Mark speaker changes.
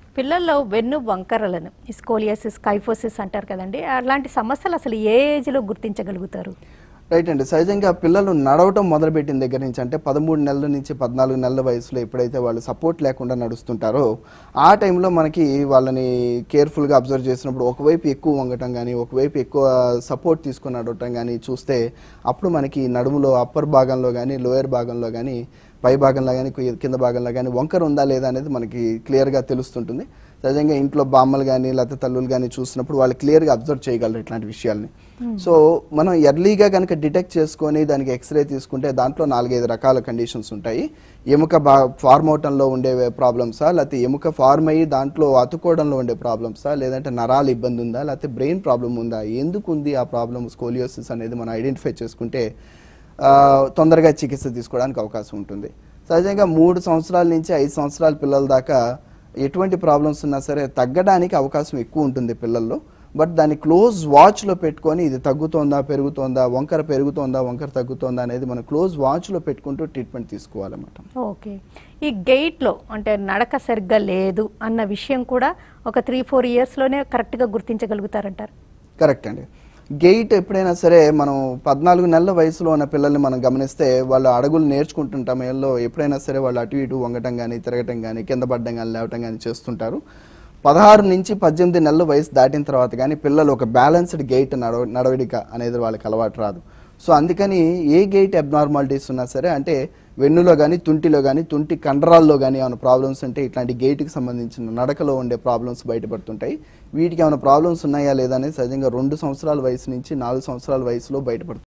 Speaker 1: పిల్లల్లో వెన్ను వంకరలను స్కోలియాసిస్ కైఫోసిస్ అంటారు కదండి అలాంటి సమస్యలు అసలు ఏ ఏజ్లో గుర్తించగలుగుతారు
Speaker 2: రైట్ అండి సహజంగా పిల్లలు నడవటం మొదలుపెట్టిన దగ్గర నుంచి అంటే పదమూడు నెలల నుంచి పద్నాలుగు నెలల వయసులో ఎప్పుడైతే వాళ్ళు సపోర్ట్ లేకుండా నడుస్తుంటారో ఆ టైంలో మనకి వాళ్ళని కేర్ఫుల్గా అబ్జర్వ్ చేసినప్పుడు ఒకవైపు ఎక్కువ వంగటం కానీ ఒకవైపు ఎక్కువ సపోర్ట్ తీసుకొని నడవటం కానీ చూస్తే అప్పుడు మనకి నడుములో అప్పర్ భాగంలో కానీ లోయర్ భాగంలో కానీ పై భాగంలో కానీ కింద భాగంలో కానీ వంకర ఉందా లేదా అనేది మనకి క్లియర్గా తెలుస్తుంటుంది సహజంగా ఇంట్లో బామ్మలు కానీ లేకపోతే తల్లులు కానీ చూసినప్పుడు వాళ్ళు క్లియర్గా అబ్జర్వ్ చేయగలరు ఇట్లాంటి విషయాల్ని సో మనం ఎర్లీగా కనుక డిటెక్ట్ చేసుకొని దానికి ఎక్స్రే తీసుకుంటే దాంట్లో నాలుగైదు రకాల కండిషన్స్ ఉంటాయి ఎముక బా ఫార్మ్ అవటంలో ఉండే ప్రాబ్లమ్సా లేకపోతే ఎముక ఫార్మ్ అయ్యి దాంట్లో అతుకోవడంలో ఉండే ప్రాబ్లమ్సా లేదంటే నరాల ఇబ్బంది ఉందా లేకపోతే బ్రెయిన్ ప్రాబ్లం ఉందా ఎందుకు ఉంది ఆ ప్రాబ్లమ్ స్కోలియోసిస్ అనేది మనం ఐడెంటిఫై చేసుకుంటే ఆ, తొందరగా చికిత్స తీసుకోవడానికి అవకాశం ఉంటుంది సహజంగా మూడు సంవత్సరాల నుంచి ఐదు సంవత్సరాల పిల్లల దాకా ఎటువంటి ప్రాబ్లమ్స్ ఉన్నా సరే తగ్గడానికి అవకాశం ఎక్కువ ఉంటుంది పిల్లల్లో బట్ దాన్ని క్లోజ్ వాచ్లో పెట్టుకొని ఇది తగ్గుతోందా పెరుగుతోందా వంకర పెరుగుతోందా వంకర తగ్గుతోందా అనేది మనం క్లోజ్ వాచ్లో పెట్టుకుంటూ ట్రీట్మెంట్ తీసుకోవాలన్నమాట
Speaker 1: ఓకే ఈ గెయిట్లో అంటే నడక సరిగ్గా లేదు అన్న విషయం కూడా ఒక త్రీ ఫోర్ ఇయర్స్లోనే కరెక్ట్గా గుర్తించగలుగుతారంటారు
Speaker 2: కరెక్ట్ అండి గెయిట్ ఎప్పుడైనా సరే మనం పద్నాలుగు నెలల వయసులో ఉన్న పిల్లల్ని మనం గమనిస్తే వాళ్ళు అడుగులు నేర్చుకుంటుంటాం ఏళ్ళలో ఎప్పుడైనా సరే వాళ్ళు అటు ఇటు వంగటం కానీ తిరగటం కానీ కింద పడడం కానీ లేవటం కానీ చేస్తుంటారు పదహారు నుంచి పద్దెనిమిది నెలల వయసు దాటిన తర్వాత కానీ పిల్లలు ఒక బ్యాలెన్స్డ్ గెయిట్ నడవ నడవడిక అనేది వాళ్ళకి అలవాటు రాదు సో అందుకని ఏ గెయిట్ అబ్నార్మాలిటీస్ ఉన్నా సరే అంటే వెన్నులో కానీ తుంటిలో కానీ తుంటి కండరాల్లో కానీ ఏమైనా ప్రాబ్లమ్స్ ఉంటే ఇట్లాంటి గేట్కి సంబంధించిన నడకలో ఉండే ప్రాబ్లమ్స్ బయటపడుతుంటాయి వీటికి ఏమైనా ప్రాబ్లమ్స్ ఉన్నాయా లేదా అనేది సహజంగా రెండు సంవత్సరాల వయసు నుంచి నాలుగు సంవత్సరాల వయసులో బయటపడుతుంది